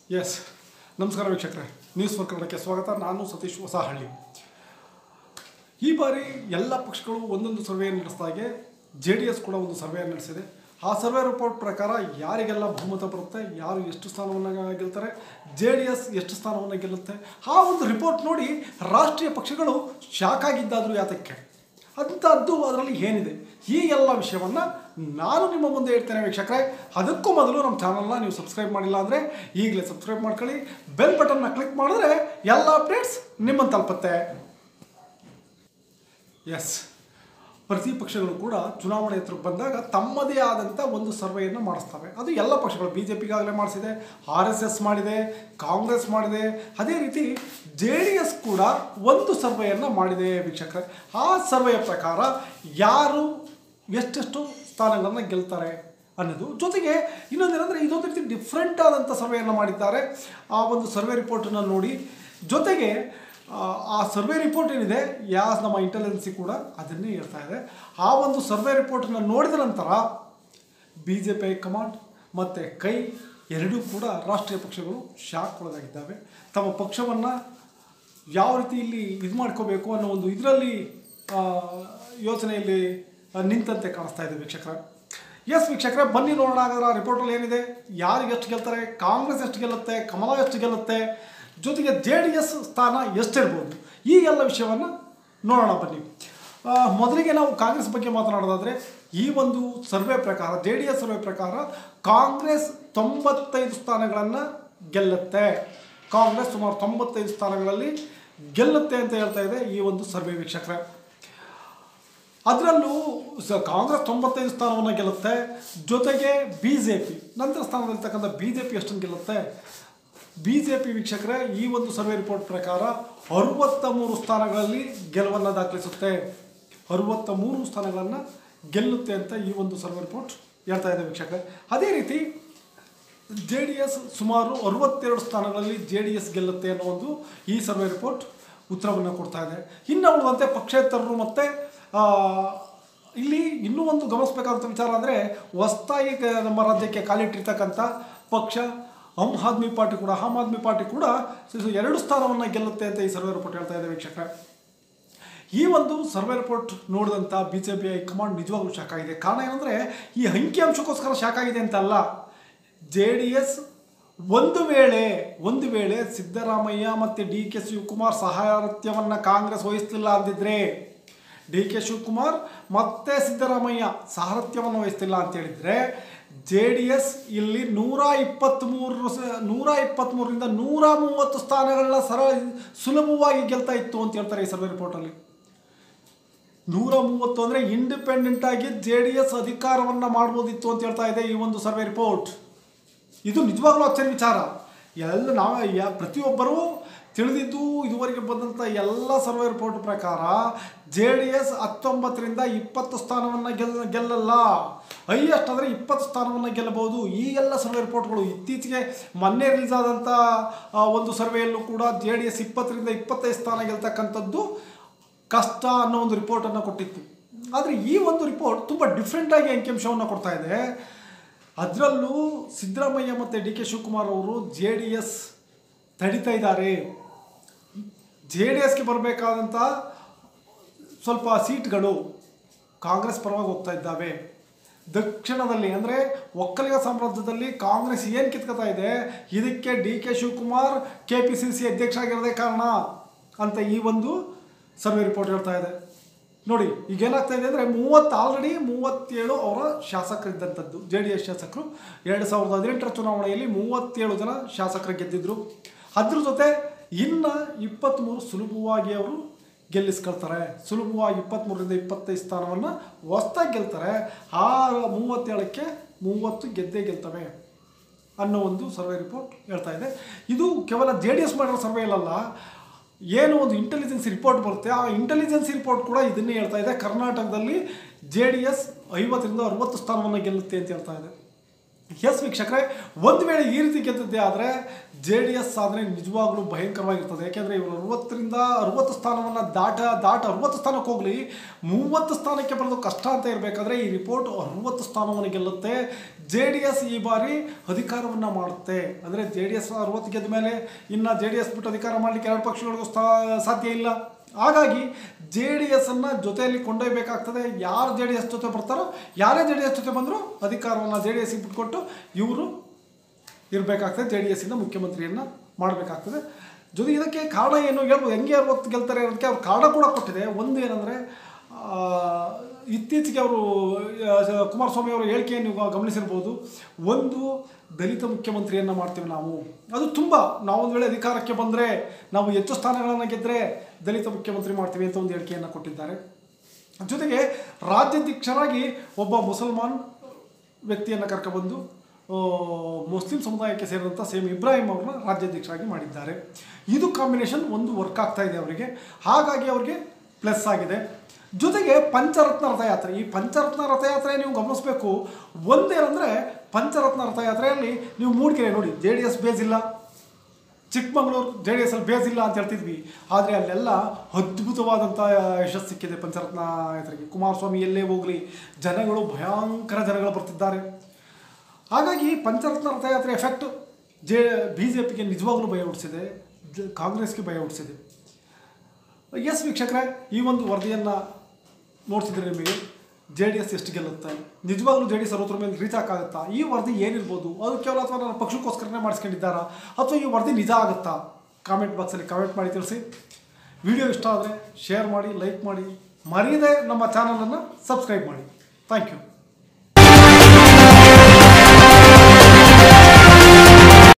S ನಮಸ್ಕಾರ ವೀಕ್ಷಕರೇ news for ಕನ್ನಡಕ್ಕೆ ಸ್ವಾಗತ ನಾನು ಸತೀಶ್ ಹೊಸಹಳ್ಳಿ ಈ ಬಾರಿ ಎಲ್ಲ ಪಕ್ಷಗಳು ಒಂದೊಂದು ಸರ್ವೆ ನಡೆಸಿದ ಹಾಗೆ ಜೆ ಡಿ ಎಸ್ ಕೂಡ ಒಂದು ಸರ್ವೆ ನಡೆಸಿದೆ ಆ ಸರ್ವೆ ರಿಪೋರ್ಟ್ ಪ್ರಕಾರ ಯಾರಿಗೆಲ್ಲ ಬಹುಮತ ಬರುತ್ತೆ ಯಾರು ಎಷ್ಟು ಸ್ಥಾನವನ್ನು ಗೆಲ್ತಾರೆ ಜೆ ಡಿ ಎಸ್ ಎಷ್ಟು ಸ್ಥಾನವನ್ನು ಗೆಲ್ಲುತ್ತೆ ಆ ಒಂದು ರಿಪೋರ್ಟ್ ನೋಡಿ ರಾಷ್ಟ್ರೀಯ ಪಕ್ಷಗಳು ಶಾಕ್ ಆಗಿದ್ದಾದರೂ ಯಾತಕ್ಕೆ ಅಂಥದ್ದು ಅದರಲ್ಲಿ ಏನಿದೆ ಈ ಎಲ್ಲ ವಿಷಯವನ್ನು ನಾನು ನಿಮ್ಮ ಮುಂದೆ ಇಡ್ತೇನೆ ವೀಕ್ಷಕರೇ ಅದಕ್ಕೂ ಮೊದಲು ನಮ್ಮ ಚಾನಲ್ನ ನೀವು ಸಬ್ಸ್ಕ್ರೈಬ್ ಮಾಡಿಲ್ಲ ಅಂದರೆ ಈಗಲೇ ಸಬ್ಸ್ಕ್ರೈಬ್ ಮಾಡ್ಕೊಳ್ಳಿ ಬೆಲ್ ಬಟನ್ನ ಕ್ಲಿಕ್ ಮಾಡಿದ್ರೆ ಎಲ್ಲ ಅಪ್ಡೇಟ್ಸ್ ನಿಮ್ಮನ್ನು ತಲುಪುತ್ತೆ ಎಸ್ ಪ್ರತಿ ಪಕ್ಷಗಳು ಕೂಡ ಚುನಾವಣೆ ಹತ್ರಕ್ಕೆ ಬಂದಾಗ ತಮ್ಮದೇ ಆದಂಥ ಒಂದು ಸರ್ವೆಯನ್ನು ಮಾಡಿಸ್ತವೆ ಅದು ಎಲ್ಲ ಪಕ್ಷಗಳು ಬಿ ಜೆ ಪಿಗಾಗಲೇ ಮಾಡಿಸಿದೆ ಆರ್ ಎಸ್ ಎಸ್ ಮಾಡಿದೆ ಕಾಂಗ್ರೆಸ್ ಮಾಡಿದೆ ಅದೇ ರೀತಿ ಜೆ ಡಿ ಎಸ್ ಕೂಡ ಒಂದು ಸರ್ವೆಯನ್ನು ಮಾಡಿದೆ ವೀಕ್ಷಕರೇ ಆ ಸರ್ವೆಯ ಪ್ರಕಾರ ಯಾರು ಎಷ್ಟೆಷ್ಟು ಸ್ಥಾನಗಳನ್ನು ಗೆಲ್ತಾರೆ ಅನ್ನೋದು ಜೊತೆಗೆ ಇನ್ನೊಂದೇನೆಂದರೆ ಇದೊಂದು ರೀತಿ ಡಿಫ್ರೆಂಟ್ ಆದಂಥ ಸರ್ವೆಯನ್ನು ಮಾಡಿದ್ದಾರೆ ಆ ಒಂದು ಸರ್ವೆ ರಿಪೋರ್ಟನ್ನು ನೋಡಿ ಜೊತೆಗೆ ಆ, ಆ ಸರ್ವೆ ರಿಪೋರ್ಟ್ ಏನಿದೆ ಯಾ ನಮ್ಮ ಇಂಟೆಲಿಜೆನ್ಸಿ ಕೂಡ ಅದನ್ನೇ ಹೇಳ್ತಾ ಇದೆ ಆ ಒಂದು ಸರ್ವೆ ರಿಪೋರ್ಟನ್ನು ನೋಡಿದ ನಂತರ ಬಿ ಜೆ ಪಿ ಹೈಕಮಾಂಡ್ ಮತ್ತು ಕೈ ಎರಡೂ ಕೂಡ ರಾಷ್ಟ್ರೀಯ ಪಕ್ಷಗಳು ಶಾಕ್ ಒಳಗಾಗಿದ್ದಾವೆ ತಮ್ಮ ಪಕ್ಷವನ್ನು ಯಾವ ರೀತಿ ಇಲ್ಲಿ ಇದು ಮಾಡ್ಕೋಬೇಕು ಅನ್ನೋ ಒಂದು ಇದರಲ್ಲಿ ಯೋಚನೆಯಲ್ಲಿ ಆ, ನಿಂತಂತೆ ಕಾಣಿಸ್ತಾ ಇದೆ ವೀಕ್ಷಕರ ಎಸ್ ವೀಕ್ಷಕರೇ ಬನ್ನಿ ನೋಡೋಣ ಹಾಗಾದ್ರೆ ಆ ರಿಪೋರ್ಟಲ್ಲಿ ಏನಿದೆ ಯಾರಿಗೆ ಎಷ್ಟು ಗೆಲ್ತಾರೆ ಕಾಂಗ್ರೆಸ್ ಎಷ್ಟು ಗೆಲ್ಲುತ್ತೆ ಕಮಲ ಎಷ್ಟು ಗೆಲ್ಲುತ್ತೆ ಜೊತೆಗೆ ಜೆ ಡಿ ಎಸ್ ಸ್ಥಾನ ಎಷ್ಟಿರ್ಬೋದು ಈ ಎಲ್ಲ ವಿಷಯವನ್ನು ನೋಡೋಣ ಬನ್ನಿ ಆ, ಮೊದಲಿಗೆ ನಾವು ಕಾಂಗ್ರೆಸ್ ಬಗ್ಗೆ ಮಾತನಾಡೋದಾದರೆ ಈ ಒಂದು ಸರ್ವೆ ಪ್ರಕಾರ ಜೆ ಡಿ ಎಸ್ ಸರ್ವೆ ಪ್ರಕಾರ ಕಾಂಗ್ರೆಸ್ ತೊಂಬತ್ತೈದು ಸ್ಥಾನಗಳನ್ನು ಗೆಲ್ಲುತ್ತೆ ಕಾಂಗ್ರೆಸ್ ಸುಮಾರು ತೊಂಬತ್ತೈದು ಸ್ಥಾನಗಳಲ್ಲಿ ಗೆಲ್ಲುತ್ತೆ ಅಂತ ಹೇಳ್ತಾ ಇದೆ ಈ ಒಂದು ಸರ್ವೆ ವೀಕ್ಷಕರೇ ಅದರಲ್ಲೂ ಸ ಕಾಂಗ್ರೆಸ್ ತೊಂಬತ್ತೈದು ಸ್ಥಾನವನ್ನು ಗೆಲ್ಲುತ್ತೆ ಜೊತೆಗೆ ಬಿ ಜೆ ಪಿ ನಂತರ ಸ್ಥಾನದಲ್ಲಿರ್ತಕ್ಕಂಥ ಬಿ ಜೆ ಪಿ ಎಷ್ಟನ್ನು ಗೆಲ್ಲುತ್ತೆ ಬಿ ಜೆ ಪಿ ವೀಕ್ಷಕರೇ ಈ ಒಂದು ಸರ್ವೆ ರಿಪೋರ್ಟ್ ಪ್ರಕಾರ ಅರುವತ್ತ ಮೂರು ಸ್ಥಾನಗಳಲ್ಲಿ ಗೆಲುವನ್ನು ದಾಖಲಿಸುತ್ತೆ ಅರುವತ್ತ ಮೂರು ಸ್ಥಾನಗಳನ್ನು ಗೆಲ್ಲುತ್ತೆ ಅಂತ ಈ ಒಂದು ಸರ್ವೆ ರಿಪೋರ್ಟ್ ಹೇಳ್ತಾ ಇದೆ ವೀಕ್ಷಕರೇ ಅದೇ ರೀತಿ ಜೆ ಡಿ ಎಸ್ ಸುಮಾರು ಅರವತ್ತೆರಡು ಸ್ಥಾನಗಳಲ್ಲಿ ಜೆ ಡಿ ಎಸ್ ಗೆಲ್ಲುತ್ತೆ ಅನ್ನೋ ಒಂದು ಈ ಸರ್ವೆ ರಿಪೋರ್ಟ್ ಉತ್ತರವನ್ನು ಕೊಡ್ತಾ ಇದೆ ಇನ್ನು ಉಳಿದಂತೆ ಪಕ್ಷೇತರರು ಮತ್ತು ಇಲ್ಲಿ ಇನ್ನೂ ಒಂದು ಗಮನಿಸಬೇಕಾದಂಥ ವಿಚಾರ ಅಂದರೆ ಹೊಸ್ತಾಗಿ ಕ- ನಮ್ಮ ರಾಜ್ಯಕ್ಕೆ ಕಾಲಿಟ್ಟಿರ್ತಕ್ಕಂಥ ಪಕ್ಷ ಆಮ್ ಆದ್ಮಿ ಪಾರ್ಟಿ ಕೂಡ ಆಮ್ ಆದ್ಮಿ ಪಾರ್ಟಿ ಕೂಡ ಸ- ಎರಡು ಸ್ಥಾನವನ್ನು ಗೆಲ್ಲುತ್ತೆ ಅಂತ ಈ ಸರ್ವೆ ರಿಪೋರ್ಟ್ ಹೇಳ್ತಾ ಇದೆ ವೀಕ್ಷಕರೇ ಈ ಒಂದು ಸರ್ವೆ ರಿಪೋರ್ಟ್ ನೋಡಿದಂಥ ಬಿ ಜೆ ಪಿ ಹೈಕಮಾಂಡ್ ನಿಜವಾಗ್ಲೂ ಶಾಕ್ ಆಗಿದೆ ಕಾರಣ ಏನಂದರೆ ಈ ಅಂಕಿಅಂಶಕ್ಕೋಸ್ಕರ ಶಾಕ್ ಆಗಿದೆ ಅಂತಲ್ಲ ಜೆ ಡಿ ಎಸ್ ಒಂದು ವೇಳೆ ಒಂದು ವೇಳೆ ಸಿದ್ದರಾಮಯ್ಯ ಮತ್ತು ಡಿ ಕೆ ಶಿವಕುಮಾರ್ ಸಹಾರಥ್ಯವನ್ನು ಕಾಂಗ್ರೆಸ್ ವಹಿಸ್ತಿಲ್ಲ ಅಂದಿದ್ರೆ ಡಿ ಕೆ ಶಿವಕುಮಾರ್ ಮತ್ತೆ ಸಿದ್ದರಾಮಯ್ಯ ಸಾರಥ್ಯವನ್ನು ವಹಿಸ್ತಿಲ್ಲ ಅಂತ ಹೇಳಿದ್ರೆ ಜೆ ಡಿ ಎಸ್ ಇಲ್ಲಿ ನೂರ ಇಪ್ಪತ್ತ್ಮೂರು ಸ- ನೂರ ಇಪ್ಪತ್ತ್ಮೂರರಿಂದ ನೂರ ಮೂವತ್ತು ಸ್ಥಾನಗಳನ್ನ ಸರ ಸುಲಭವಾಗಿ ಗೆಲ್ತಾ ಇತ್ತು ಅಂತ ಹೇಳ್ತಾರೆ ಈ ಸರ್ವೆ ರಿಪೋರ್ಟಲ್ಲಿ ನೂರ ಮೂವತ್ತು ಅಂದರೆ ಇಂಡಿಪೆಂಡೆಂಟ್ ಆಗಿ ಜೆ ಡಿ ಎಸ್ ಅಧಿಕಾರವನ್ನು ಮಾಡ್ಬೋದಿತ್ತು ಅಂತ ಹೇಳ್ತಾ ಇದೆ ಈ ಒಂದು ಸರ್ವೆ ರಿಪೋರ್ಟ್ ಇದು ನಿಜವಾಗ್ಲೂ ಅಚ್ಚರಿ ವಿಚಾರ ಎಲ್ಲ ನಾವು ಯ ಪ್ರತಿಯೊಬ್ಬರೂ ತಿಳಿದಿದ್ದು ಇದುವರೆಗೆ ಬಂದಂಥ ಎಲ್ಲ ಸರ್ವೆ ರಿಪೋರ್ಟ್ ಪ್ರಕಾರ ಜೆ ಡಿ ಎಸ್ ಹತ್ತೊಂಬತ್ತರಿಂದ ಇಪ್ಪತ್ತು ಸ್ಥಾನವನ್ನು ಗೆಲ್ಲ ಗೆಲ್ಲಲ್ಲ ಹೈಯೆಸ್ಟ್ ಅಂದರೆ ಇಪ್ಪತ್ತು ಸ್ಥಾನವನ್ನು ಗೆಲ್ಲಬಹುದು ಈ ಎಲ್ಲ ಸರ್ವೆ ರಿಪೋರ್ಟ್ಗಳು ಇತ್ತೀಚೆಗೆ ಮೊನ್ನೆ ರಿಲೀಸ್ ಆದಂಥ ಆ, ಒಂದು ಸರ್ವೆಯಲ್ಲೂ ಕೂಡ ಜೆ ಡಿ ಎಸ್ ಇಪ್ಪತ್ತರಿಂದ ಇಪ್ಪತ್ತೈದು ಸ್ಥಾನ ಗೆಲ್ತಕ್ಕಂಥದ್ದು ಕಷ್ಟ ಅನ್ನೋ ಒಂದು ರಿಪೋರ್ಟನ್ನು ಕೊಟ್ಟಿತ್ತು ಆದರೆ ಈ ಒಂದು ರಿಪೋರ್ಟ್ ತುಂಬ ಡಿಫ್ರೆಂಟಾಗಿ ಅಂಕಿಅಂಶವನ್ನು ಕೊಡ್ತಾ ಇದೆ ಅದರಲ್ಲೂ ಸಿದ್ದರಾಮಯ್ಯ ಮತ್ತು ಡಿ ಕೆ ಶಿವಕುಮಾರ್ ಅವರು ಜೆ ಡಿ ಎಸ್ ತಡಿತಾ ಇದ್ದಾರೆ ಜೆ ಡಿ ಎಸ್ಗೆ ಬರಬೇಕಾದಂಥ ಸ್ವಲ್ಪ ಸೀಟ್ಗಳು ಕಾಂಗ್ರೆಸ್ ಪರವಾಗಿ ಹೋಗ್ತಾ ಇದ್ದಾವೆ ದಕ್ಷಿಣದಲ್ಲಿ ಅಂದರೆ ಒಕ್ಕಲಿಗ ಸಾಮ್ರಾಜ್ಯದಲ್ಲಿ ಕಾಂಗ್ರೆಸ್ ಏನು ಕಿತ್ಕೊತಾ ಇದೆ ಇದಕ್ಕೆ D K Shivakumar K P C C ಅಧ್ಯಕ್ಷ ಆಗಿರೋದೇ ಕಾರಣ ಅಂತ ಈ ಒಂದು ಸರ್ವೆ ರಿಪೋರ್ಟ್ ಹೇಳ್ತಾ ಇದೆ ನೋಡಿ ಈಗ ಏನಾಗ್ತಾ ಇದೆ ಅಂದರೆ ಮೂವತ್ತು ಆಲ್ರೆಡಿ ಮೂವತ್ತೇಳು ಅವರ ಶಾಸಕರಿದ್ದಂಥದ್ದು ಜೆ ಡಿ ಎಸ್ ಶಾಸಕರು ಎರಡು ಸಾವಿರದ ಹದಿನೆಂಟರ ಚುನಾವಣೆಯಲ್ಲಿ ಮೂವತ್ತೇಳು ಜನ ಶಾಸಕರು ಗೆದ್ದಿದ್ರು ಅದ್ರ ಜೊತೆ ಇನ್ನು ಇಪ್ಪತ್ತ್ಮೂರು ಸುಲಭವಾಗಿ ಅವರು ಗೆಲ್ಲಿಸ್ಕೊಳ್ತಾರೆ ಸುಲಭವಾಗಿ ಇಪ್ಪತ್ತ್ಮೂರರಿಂದ ಇಪ್ಪತ್ತೈದು ಸ್ಥಾನವನ್ನು ಹೊಸ್ದಾಗಿ ಗೆಲ್ತಾರೆ ಆ ಮೂವತ್ತೇಳಕ್ಕೆ ಮೂವತ್ತು ಗೆದ್ದೇ ಗೆಲ್ತವೆ ಅನ್ನೋ ಒಂದು ಸರ್ವೆ ರಿಪೋರ್ಟ್ ಹೇಳ್ತಾ ಇದೆ ಇದು ಕೇವಲ ಜೆ ಡಿ ಎಸ್ ಮಾಡಿರೋ ಸರ್ವೆ ಅಲ್ಲ ಏನು ಒಂದು ಇಂಟೆಲಿಜೆನ್ಸ್ ರಿಪೋರ್ಟ್ ಬರುತ್ತೆ ಆ ಇಂಟೆಲಿಜೆನ್ಸ್ ರಿಪೋರ್ಟ್ ಕೂಡ ಇದನ್ನೇ ಹೇಳ್ತಾ ಇದೆ ಕರ್ನಾಟಕದಲ್ಲಿ ಜೆ ಡಿ ಎಸ್ ಐವತ್ತರಿಂದ ಅರುವತ್ತು ಸ್ಥಾನವನ್ನು ಗೆಲ್ಲುತ್ತೆ ಅಂತ ಹೇಳ್ತಾ ಇದೆ ಎಸ್ ವೀಕ್ಷಕರೇ ಒಂದು ವೇಳೆ ಈ ರೀತಿ ಗೆದ್ದಿದ್ದೆ ಆದರೆ ಜೆ ಡಿ ಎಸ್ ಸಾಧನೆ ನಿಜವಾಗ್ಲೂ ಭಯಂಕರವಾಗಿರ್ತದೆ ಯಾಕೆಂದರೆ ಇವರು ಅರವತ್ತರಿಂದ ಅರವತ್ತು ಸ್ಥಾನವನ್ನು ದಾಟ ದಾಟ ಅರವತ್ತು ಸ್ಥಾನಕ್ಕೆ ಹೋಗಲಿ ಮೂವತ್ತು ಸ್ಥಾನಕ್ಕೆ ಬರೋದು ಕಷ್ಟ ಅಂತ ಇರಬೇಕಾದ್ರೆ ಈ ರಿಪೋರ್ಟ್ ಅರವತ್ತು ಸ್ಥಾನವನ್ನು ಗೆಲ್ಲುತ್ತೆ ಜೆ ಡಿ ಎಸ್ ಈ ಬಾರಿ ಅಧಿಕಾರವನ್ನು ಮಾಡುತ್ತೆ ಅಂದರೆ ಜೆ ಡಿ ಎಸ್ ಅರವತ್ತು ಗೆದ್ದ ಮೇಲೆ ಇನ್ನು ಜೆ ಡಿ ಎಸ್ ಬಿಟ್ಟು ಅಧಿಕಾರ ಮಾಡಲಿಕ್ಕೆ ಎರಡು ಪಕ್ಷಗಳಿಗೂ ಸ್ಥಾ ಸಾಧ್ಯ ಇಲ್ಲ ಹಾಗಾಗಿ ಜೆ ಡಿ ಎಸ್ ಅನ್ನು ಜೊತೆಯಲ್ಲಿ ಕೊಂಡೊಯ್ಯಬೇಕಾಗ್ತದೆ ಯಾರು ಜೆ ಡಿ ಎಸ್ ಜೊತೆ ಬರ್ತಾರೋ ಯಾರೇ ಜೆ ಡಿ ಎಸ್ ಜೊತೆ ಬಂದರೂ ಅಧಿಕಾರವನ್ನು ಜೆ ಡಿ ಎಸ್ಗೆ ಬಿಟ್ಕೊಟ್ಟು ಇವರು ಇರಬೇಕಾಗ್ತದೆ ಜೆ ಡಿ ಎಸ್ಸಿಂದ ಮುಖ್ಯಮಂತ್ರಿಯನ್ನು ಮಾಡಬೇಕಾಗ್ತದೆ ಜೊತೆ ಇದಕ್ಕೆ ಕಾರಣ ಏನು ಹೇಳ್ಬೋದು ಹೆಂಗೆ ಅರವತ್ತು ಗೆಲ್ತಾರೆ ಅನ್ನೋದಕ್ಕೆ ಅವ್ರು ಕಾರಣ ಕೂಡ ಕೊಟ್ಟಿದೆ ಒಂದು ಏನಂದರೆ ಇತ್ತೀಚೆಗೆ ಅವರು ಆ, ಕುಮಾರಸ್ವಾಮಿ ಅವರ ಹೇಳಿಕೆಯನ್ನು ನೀವು ಗಮನಿಸಿರ್ಬೋದು ಒಂದು ದಲಿತ ಮುಖ್ಯಮಂತ್ರಿಯನ್ನು ಮಾಡ್ತೀವಿ ನಾವು ಅದು ತುಂಬ ನಾವು ಒಂದು ವೇಳೆ ಅಧಿಕಾರಕ್ಕೆ ಬಂದರೆ ನಾವು ಹೆಚ್ಚು ಸ್ಥಾನಗಳನ್ನು ಗೆದ್ದರೆ ದಲಿತ ಮುಖ್ಯಮಂತ್ರಿ ಮಾಡ್ತೀವಿ ಅಂತ ಒಂದು ಹೇಳಿಕೆಯನ್ನು ಕೊಟ್ಟಿದ್ದಾರೆ ಜೊತೆಗೆ ರಾಜ್ಯಾಧ್ಯಕ್ಷರಾಗಿ ಒಬ್ಬ ಮುಸಲ್ಮಾನ್ ವ್ಯಕ್ತಿಯನ್ನು ಕರ್ಕೊಬಂದು ಆ, ಮುಸ್ಲಿಂ ಸಮುದಾಯಕ್ಕೆ ಸೇರಿದಂಥ ಸೇಮ್ ಇಬ್ರಾಹಿಂ ಅವ್ರನ್ನ ರಾಜ್ಯಾಧ್ಯಕ್ಷರಾಗಿ ಮಾಡಿದ್ದಾರೆ ಇದು ಕಾಂಬಿನೇಷನ್ ಒಂದು ವರ್ಕ್ ಆಗ್ತಾ ಇದೆ ಅವರಿಗೆ ಹಾಗಾಗಿ ಅವರಿಗೆ ಪ್ಲಸ್ ಆಗಿದೆ ಜೊತೆಗೆ ಪಂಚರತ್ನ ರಥಯಾತ್ರೆ ಈ ಪಂಚರತ್ನ ರಥಯಾತ್ರೆ ನೀವು ಗಮನಿಸಬೇಕು ಒಂದೇನಂದರೆ ಪಂಚರತ್ನ ರಥಯಾತ್ರೆಯಲ್ಲಿ ನೀವು ಮೂಡಿಕೆರೆ ನೋಡಿ ಜೆ ಡಿ ಎಸ್ ಬೇಸ್ ಇಲ್ಲ ಚಿಕ್ಕಮಗಳೂರು ಜೆ ಡಿ ಎಸ್ ಅಲ್ಲಿ ಬೇಸ್ ಇಲ್ಲ ಅಂತ ಹೇಳ್ತಿದ್ವಿ ಆದರೆ ಅಲ್ಲೆಲ್ಲ ಅದ್ಭುತವಾದಂಥ ಯಶಸ್ಸು ಸಿಕ್ಕಿದೆ ಪಂಚರತ್ನ ಯಾತ್ರೆಗೆ ಕುಮಾರಸ್ವಾಮಿ ಎಲ್ಲೇ ಹೋಗಲಿ ಜನಗಳು ಭಯಂಕರ ಜನಗಳು ಬರ್ತಿದ್ದಾರೆ ಹಾಗಾಗಿ ಪಂಚರತ್ನ ರಥಯಾತ್ರೆ ಎಫೆಕ್ಟ್ ಜೆ ಬಿ ಜೆ ಪಿಗೆ ನಿಜವಾಗ್ಲೂ ಭಯ ಹುಟ್ಟಿಸಿದೆ ಜ- ಕಾಂಗ್ರೆಸ್ಗೆ ಭಯ ಹುಟ್ಟಿಸಿದೆ ಎಸ್ ವೀಕ್ಷಕರೇ ಈ ಒಂದು ವರದಿಯನ್ನು ನೋಡ್ತಿದ್ರೆ ನಿಮಗೆ ಜೆ ಡಿ ಎಸ್ ಎಷ್ಟು ಗೆಲ್ಲುತ್ತೆ ನಿಜವಾಗ್ಲೂ ಜೆ ಡಿ ಎಸ್ ಅರವತ್ತರ ಮೇಲೆ ರೀಚ್ ಆಗುತ್ತಾ ಈ ವರದಿ ಏನಿರ್ಬೋದು ಅದು ಕೇವಲ ಅಥವಾ ನನ್ನ ಪಕ್ಷಕ್ಕೋಸ್ಕರನೇ ಮಾಡಿಸ್ಕೊಂಡಿದ್ದಾರಾ ಅಥವಾ ಈ ವರದಿ ನಿಜ ಆಗುತ್ತಾ ಕಾಮೆಂಟ್ ಬಾಕ್ಸಲ್ಲಿ ಕಾಮೆಂಟ್ ಮಾಡಿ ತಿಳಿಸಿ ವಿಡಿಯೋ ಇಷ್ಟ ಆದರೆ ಶೇರ್ ಮಾಡಿ ಲೈಕ್ ಮಾಡಿ ಮರೀದೆ ನಮ್ಮ ಚಾನಲನ್ನು ಸಬ್ಸ್ಕ್ರೈಬ್ ಮಾಡಿ ಥ್ಯಾಂಕ್ ಯು